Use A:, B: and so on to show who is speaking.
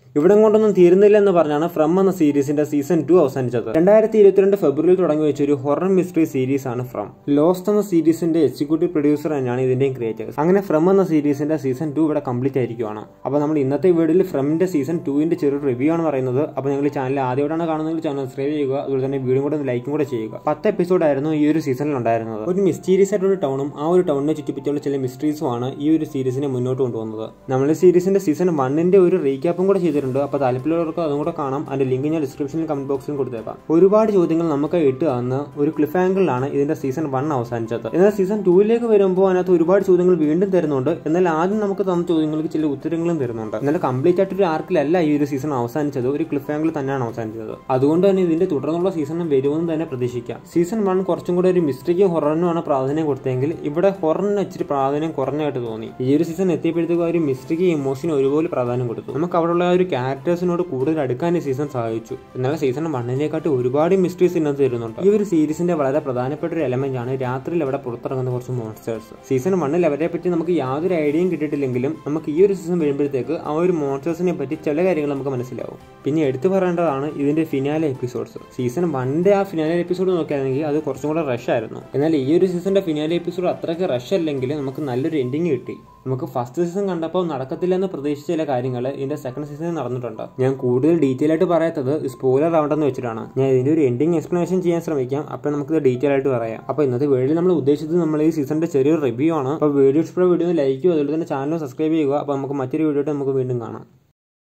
A: ഇവിടെ കൊണ്ടൊന്നും തീരുന്നില്ല എന്ന് പറഞ്ഞാണ് ഫ്രം എന്ന സീരീസിന്റെ സീസൺ ടു അവസാനിച്ചത് രണ്ടായിരത്തി ഇരുപത്തിരണ്ട് ഫെബ്രുവരിയിൽ തുടങ്ങി വെച്ച ഒരു ഹൊറർ മിസ്റ്ററി സീരീസ് ആണ് ഫ്രം ലോസ്റ്റ് എന്ന സീരീസിന്റെ എക്സിക്യൂട്ടീവ് പ്രൊഡ്യൂസർ തന്നെയാണ് ഇതിന്റെയും ക്രിയേറ്റേഴ്സ് അങ്ങനെ ഫ്രം എന്ന സീരീസിന്റെ സീസൺ ടു ഇവിടെ കംപ്ലീറ്റ് ആയിരിക്കുവാണ് അപ്പോൾ നമ്മൾ ഇന്നത്തെ വീഡിയോയിൽ ഫ്രമിന്റെ സീസൺ ടുവിന്റെ ചെറിയ റിവ്യൂ ആണ് പറയുന്നത് അപ്പോൾ നിങ്ങൾ ചാനൽ ആദ്യമായിട്ടാണ് കാണുന്നതെങ്കിൽ ചാനൽ സബ്സ്ക്രൈബ് ചെയ്യുക അതുപോലെ തന്നെ വീഡിയോ കൂടെ ലൈക്കും കൂടെ ചെയ്യുക പത്ത് എപ്പിസോഡ് ആയിരുന്നു ഈ ഒരു സീസണിൽ ഉണ്ടായിരുന്നത് ഒരു മിസ്റ്റീരിയസ് ആയിട്ടുള്ള ടൗണും ആ ഒരു ടൗണിനെ ചുറ്റിപ്പറ്റിയുള്ള ചില മിസ്റ്ററീസും ആണ് ഈ ഒരു സീരീസിനെ മുന്നോട്ട് കൊണ്ടുപോകുന്നത് നമ്മൾ ഈ സീരീസിന്റെ സീസൺ വണ്ണിന്റെ ഒരു റീക്യാപ്പും കൂടെ ചെയ്തിട്ടുണ്ട് അപ്പോൾ താല്പര്യമുള്ളവർക്ക് അതും കൂടെ കാണാം അതിന്റെ ലിങ്ക് ഞാൻ ഡിസ്ക്രിപ്ഷനിൽ കമന്റ് ബോക്സിൽ കൊടുത്തേക്കാം ഒരുപാട് ചോദ്യങ്ങൾ നമുക്ക് ഇട്ട് തന്ന് ഒരു ക്ലിഫ് ആംഗിളിലാണ് ഇതിന്റെ സീസൺ വൺ അവസാനിച്ചത് എന്നാൽ സീസൺ ടൂവിലേക്ക് വരുമ്പോൾ അതിനകത്ത് ഒരുപാട് ചോദ്യങ്ങൾ വീണ്ടും തരുന്നുണ്ട് എന്നാൽ ആദ്യം നമുക്ക് തന്ന ചോദ്യങ്ങൾക്ക് ചില ഉത്തരങ്ങളും തരുന്നുണ്ട് എന്നാൽ കംപ്ലീറ്റ് ആയിട്ട് ഒരു ആർക്കിലല്ല ഈ ഒരു സീസൺ അവസാനിച്ചത് ഒരു ക്ലിഫ് ആംഗിൾ തന്നെയാണ് അവസാനിച്ചത് അതുകൊണ്ട് തന്നെ ഇതിന്റെ തുടർന്നുള്ള സീസണും വരുമെന്ന് തന്നെ പ്രതീക്ഷിക്കാം സീസൺ വൺ കുറച്ചും കൂടെ ഒരു മിസ്റ്ററിക്കും ഹൊററിനുമാണ് പ്രാധാന്യം കൊടുത്തെങ്കിൽ ഇവിടെ ഹൊററിന് ഇച്ചിരി പ്രാധാന്യം കുറഞ്ഞായിട്ട് തോന്നി ഈ ഒരു സീസൺ എത്തിയപ്പോഴത്തേക്കും ആ ഒരു മിസ്റ്ററിക്ക് ഇമോഷനും ഒരുപോലെ പ്രാധാന്യം കൊടുത്തു നമുക്ക് അവിടെയുള്ള ആ ഒരു ക്യാരക്ടേഴ്സിനോട് കൂടുതൽ അടുക്കാൻ ഈ സീസൺ സഹായിച്ചു എന്നാൽ സീസൺ വണ്ണിനെക്കാട്ടി ഒരുപാട് മിസ്റ്ററീസ് ഇതിനകത്ത് തരുന്നുണ്ട് ഈ ഒരു സീരീസിന്റെ വളരെ പ്രധാനപ്പെട്ട ഒരു എലമെന്റ് ആണ് രാത്രിയിൽ അവിടെ പുറത്തിറങ്ങുന്ന കുറച്ച് മോൺസ്റ്റേഴ്സ് സീസൺ വണ്ണിൽ അവരെ പറ്റി നമുക്ക് യാതൊരു ഐഡിയയും കിട്ടിയിട്ടില്ലെങ്കിലും നമുക്ക് ഈ ഒരു സീസൺ വരുമ്പോഴത്തേക്ക് ആ ഒരു മോൺസ്റ്റേഴ്സിനെ പറ്റി ചില കാര്യങ്ങൾ നമുക്ക് മനസ്സിലാവും പിന്നെ എടുത്തു പറയേണ്ടതാണ് ഇതിന്റെ ഫിനാലെ എപ്പിസോഡ്സ് സീസൺ വണ്ണിന്റെ ആ ഫിനാലെ എപ്പിസോഡ് നോക്കുകയാണെങ്കിൽ അത് കുറച്ചും കൂടെ റഷ് ആയിരുന്നു എന്നാൽ ഈ ഒരു സീസണിന്റെ ഫിനാലെ എപ്പിസോഡ് അത്രയ്ക്ക് റഷ് അല്ലെങ്കിൽ നമുക്ക് നല്ലൊരു എൻഡിങ് കിട്ടി നമുക്ക് ഫസ്റ്റ് സീസൺ കണ്ടപ്പോൾ നടക്കത്തില്ല എന്ന് പ്രതീക്ഷിച്ച ചില കാര്യങ്ങൾ ഇതിന്റെ സെക്കൻഡ് സീസണിൽ നടന്നിട്ടുണ്ട് ഞാൻ കൂടുതൽ ഡീറ്റെയിൽ ആയിട്ട് പറയാത്തത് സ്പോയിലർ ആവണ്ടെന്ന് വെച്ചിട്ടാണ് ഞാൻ ഇതിന്റെ ഒരു എൻഡിങ് എക്സ്പ്ലനേഷൻ ചെയ്യാൻ ശ്രമിക്കാം അപ്പോൾ നമുക്ക് ഡീറ്റെയിൽ ആയിട്ട് പറയാം അപ്പോൾ ഇന്നത്തെ വീഡിയോ നമ്മൾ ഉദ്ദേശിച്ചത് നമ്മൾ ഈ സീസണിന്റെ ചെറിയൊരു റിവ്യൂ ആണ് അപ്പോൾ വീഡിയോ ഇഷ്ടപ്പെട്ട വീഡിയോ ലൈക്ക് ചെയ്യുക അതുപോലെ തന്നെ ചാനൽ സബ്സ്ക്രൈബ് ചെയ്യുക അപ്പോൾ നമുക്ക് മറ്റൊരു വീഡിയോ നമുക്ക് വീണ്ടും കാണാം